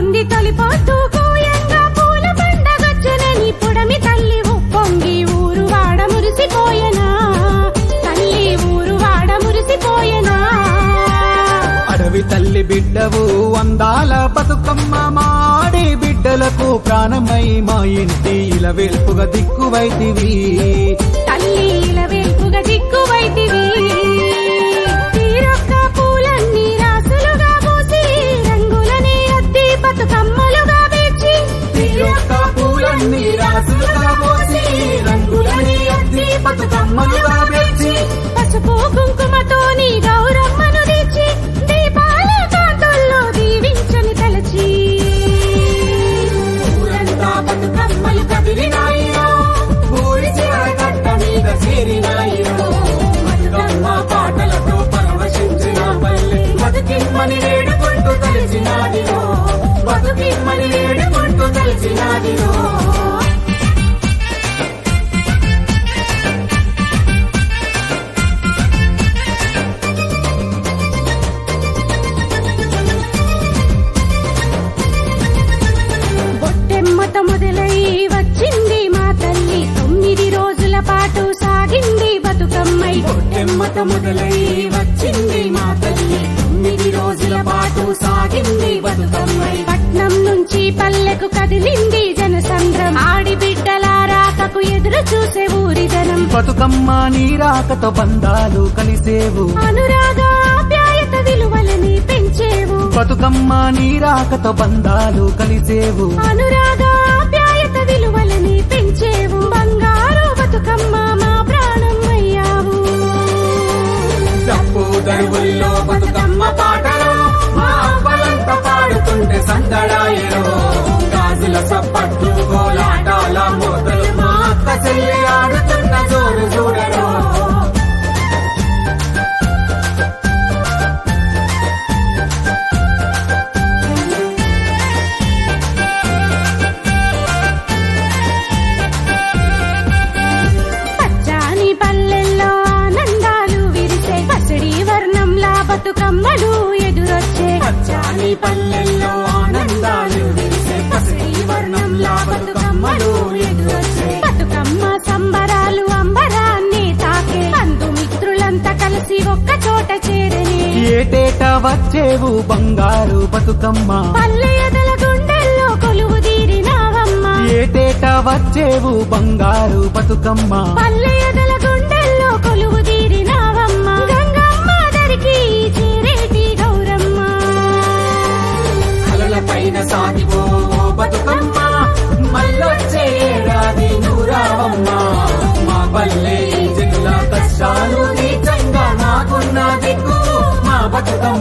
పొంగింది తొలి పొద్దు కోయంగా పూల పండగొచ్చనని పొడమి తల్లి ఉప్పొంగి ఊరు వాడ మురిసిపోయెనా తల్లి ఊరు వాడ మురిసిపోయెనా అడవి తల్లి బిడ్డవు అందాల బతుకమ్మ మాడి బిడ్డలకు ప్రాణమై మా ఇంటి ఇలా వెల్పుగా దిక్కువైతివి తల్లీల వెల్పుగా దిక్కువైతివి తీరొక్క పూలన్నీ రాసులుగా పూసి రంగులని అద్ది బతుకమ్మలుగా పేర్చి తీరొక్క పూలన్నీ రాసులుగా పోసి రంగులని అద్ది బతుకమ్మలుగా పేర్చి పసుపు కుంకుమతో నీ గౌరమ్మను తెచ్చి దీపాల కాంతుల్లో దీవించని తలచి ఊరంతా బతుకమ్మలు కదిలినాయిరో ఊరి చివర కట్ట మీద చేరినాయిరో బతుకమ్మ పాటలతో పరవశించిన పల్లె బతుకిమ్మని వేడుకుంటూ కలిసినాదిరో బతుకిమ్మని వేడుకుంటూ కలిసినాదిరో బొట్టెమ్మత మొదలై వచ్చింది మా తల్లి తొమ్మిది రోజుల పాటు సాగింది బతుకమ్మై పొట్టెమ్మత మొదలై వచ్చింది మా తల్లి తొమ్మిది రోజుల పాటు సాగింది బతుకమ్మై పట్నం నుంచి పల్లెకు కదిలింది జనసంద్రం ఆడి బిడ్డల రాకకు ఎదురు చూసే ఊరి జనం బతుకమ్మ నీరాకతో బంధాలు కలిసేవు అనురాగ ఆప్యాయత విలువలని పెంచేవు బతుకమ్మ నీరాకతో బంధాలు కలిసేవు అనురాగ ఆప్యాయత విలువలని పెంచేవు బంగారు బతుకమ్మ మా ప్రాణం అయ్యావు డప్పు దరువుల్లో బతుకమ్మ పాటలు మా అవ్వలంతా పాడుతుంటే సందడాయరో గాజుల సప్పట్లు గోలాటాల మోతలు మా అక్క చెల్లి ఆడుతున్న జోరు చూడరో పచ్చాని పల్లెల్లో ఆనందాలు విరిసే పసిడి వర్ణంలా బతుకమ్మలు ఎదురొచ్చే పచ్చాని పల్లెల్లో ఆనందాలు విరిసే పసిడి వర్ణంలా బతుకమ్మలు ఎదురొచ్చే బతుకమ్మ సంబరాలు అంబరాన్ని తాకే బంధుమిత్రులంతా కలిసి ఒక్క చోట చేరని ఏటేటా వచ్చేవు బంగారు బతుకమ్మ పల్లె ఎదల గుండెల్లో కొలువు తీరినావమ్మ ఏటేటా వచ్చేవు బంగారు బతుకమ్మ పల్లె ఎదల గుండెల్లో కొలువు తీరినావమ్మ గంగమ్మ దరికి చేరేటి గౌరమ్మ అలల పైన సాగిపో ఓ బతుకమ్మ మళ్ళొచ్చే ఏడాది నూరావమ్మ మా పల్లె ఈ జనుల కష్టాలు నీచంగా మాకున్న దిక్కు మా బతుకమ్మ